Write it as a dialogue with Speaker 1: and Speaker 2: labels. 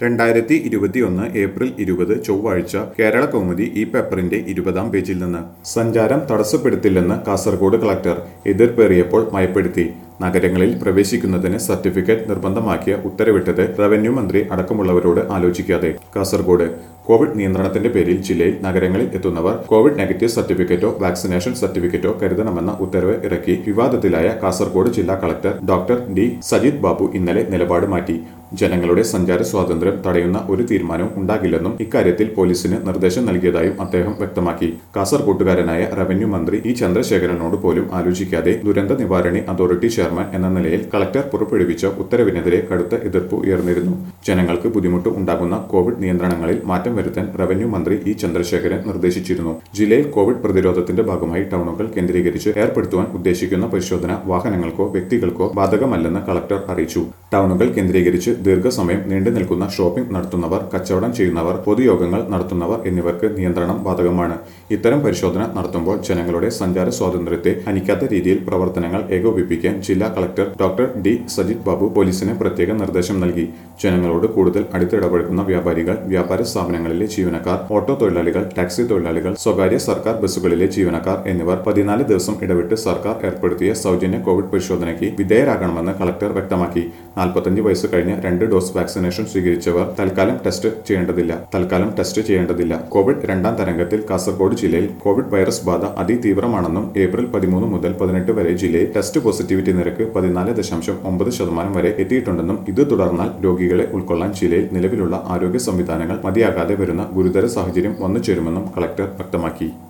Speaker 1: രണ്ടായിരത്തി ഇരുപത്തിയൊന്ന് ഏപ്രിൽ ഇരുപത് ചൊവ്വാഴ്ച കേരള കൗമുദി ഈ പേപ്പറിന്റെ ഇരുപതാം പേജിൽ നിന്ന് സഞ്ചാരം തടസ്സപ്പെടുത്തില്ലെന്ന് കാസർഗോഡ് കളക്ടർ എതിർപ്പേറിയപ്പോൾ മയപ്പെടുത്തി നഗരങ്ങളിൽ പ്രവേശിക്കുന്നതിന് സർട്ടിഫിക്കറ്റ് നിർബന്ധമാക്കിയ ഉത്തരവിട്ടത് റവന്യൂ മന്ത്രി അടക്കമുള്ളവരോട് ആലോചിക്കാതെ കാസർഗോഡ് കോവിഡ് നിയന്ത്രണത്തിന്റെ പേരിൽ ജില്ലയിൽ നഗരങ്ങളിൽ എത്തുന്നവർ കോവിഡ് നെഗറ്റീവ് സർട്ടിഫിക്കറ്റോ വാക്സിനേഷൻ സർട്ടിഫിക്കറ്റോ കരുതണമെന്ന ഉത്തരവ് ഇറക്കി വിവാദത്തിലായ കാസർഗോഡ് ജില്ലാ collector doctor D Sajith Babu ഇന്നലെ നിലപാട് മാറ്റി ജനങ്ങളുടെ സഞ്ചാര സ്വാതന്ത്ര്യം തടയുന്ന ഒരു തീരുമാനവും ഉണ്ടാകില്ലെന്നും ഇക്കാര്യത്തിൽ പോലീസിന് നിർദ്ദേശം നൽകിയതായും അദ്ദേഹം വ്യക്തമാക്കി കാസർകോട്ടുകാരനായ റവന്യൂ മന്ത്രി ഇ ചന്ദ്രശേഖരനോട് പോലും ആലോചിക്കാതെ ദുരന്ത നിവാരണി അതോറിറ്റി ചെയർമാൻ എന്ന നിലയിൽ കളക്ടർ പുറപ്പെടുവിച്ച ഉത്തരവിനെതിരെ കടുത്ത എതിർപ്പ് ഉയർന്നിരുന്നു ജനങ്ങൾക്ക് ബുദ്ധിമുട്ട് ഉണ്ടാകുന്ന കോവിഡ് നിയന്ത്രണങ്ങളിൽ മാറ്റം വരുത്താൻ റവന്യൂ മന്ത്രി ഇ ചന്ദ്രശേഖരൻ നിർദ്ദേശിച്ചിരുന്നു ജില്ലയിൽ കോവിഡ് പ്രതിരോധത്തിന്റെ ഭാഗമായി ടൗണുകൾ കേന്ദ്രീകരിച്ച് ഏർപ്പെടുത്തുവാൻ ഉദ്ദേശിക്കുന്ന പരിശോധന വാഹനങ്ങൾക്കോ വ്യക്തികൾക്കോ ബാധകമല്ലെന്ന് കളക്ടർ അറിയിച്ചു ടൗണുകൾ കേന്ദ്രീകരിച്ച് ദീർഘസമയം നീണ്ടു നിൽക്കുന്ന ഷോപ്പിംഗ് നടത്തുന്നവർ കച്ചവടം ചെയ്യുന്നവർ പൊതുയോഗങ്ങൾ നടത്തുന്നവർ എന്നിവർക്ക് നിയന്ത്രണം ബാധകമാണ് ഇത്തരം പരിശോധന നടത്തുമ്പോൾ ജനങ്ങളുടെ സഞ്ചാര സ്വാതന്ത്ര്യത്തെ ഹനിക്കാത്ത രീതിയിൽ പ്രവർത്തനങ്ങൾ ഏകോപിപ്പിക്കാൻ ജില്ലാ collector doctor D Sajith Babu പോലീസിന് പ്രത്യേക നിർദ്ദേശം നൽകി ജനങ്ങളോട് കൂടുതൽ അടുത്തിടപഴകുന്ന വ്യാപാരികൾ വ്യാപാര സ്ഥാപനങ്ങളിലെ ജീവനക്കാർ ഓട്ടോ തൊഴിലാളികൾ ടാക്സി തൊഴിലാളികൾ സ്വകാര്യ സർക്കാർ ബസ്സുകളിലെ ജീവനക്കാർ എന്നിവർ പതിനാല് ദിവസം ഇടവിട്ട് സർക്കാർ ഏർപ്പെടുത്തിയ സൗജന്യ കോവിഡ് പരിശോധനയ്ക്ക് വിധേയരാകണമെന്ന് കളക്ടർ വ്യക്തമാക്കി നാൽപ്പത്തഞ്ച് വയസ്സ് കഴിഞ്ഞ് രണ്ട് ഡോസ് വാക്സിനേഷൻ സ്വീകരിച്ചവർ തൽക്കാലം ടെസ്റ്റ് ചെയ്യേണ്ടതില്ല തൽക്കാലം ടെസ്റ്റ് ചെയ്യേണ്ടതില്ല കോവിഡ് രണ്ടാം തരംഗത്തിൽ കാസർഗോഡ് ജില്ലയിൽ കോവിഡ് വൈറസ് ബാധ അതിതീവ്രമാണെന്നും ഏപ്രിൽ പതിമൂന്ന് മുതൽ പതിനെട്ട് വരെ ജില്ലയിൽ ടെസ്റ്റ് പോസിറ്റിവിറ്റി നിരക്ക് പതിനാല് ദശാംശം ഒമ്പത് ശതമാനം വരെ എത്തിയിട്ടുണ്ടെന്നും ഇത് തുടർന്നാൽ രോഗികളെ ഉൾക്കൊള്ളാൻ ജില്ലയിൽ നിലവിലുള്ള ആരോഗ്യ സംവിധാനങ്ങൾ മതിയാകാതെ വരുന്ന ഗുരുതര സാഹചര്യം വന്നു ചേരുമെന്നും കളക്ടർ വ്യക്തമാക്കി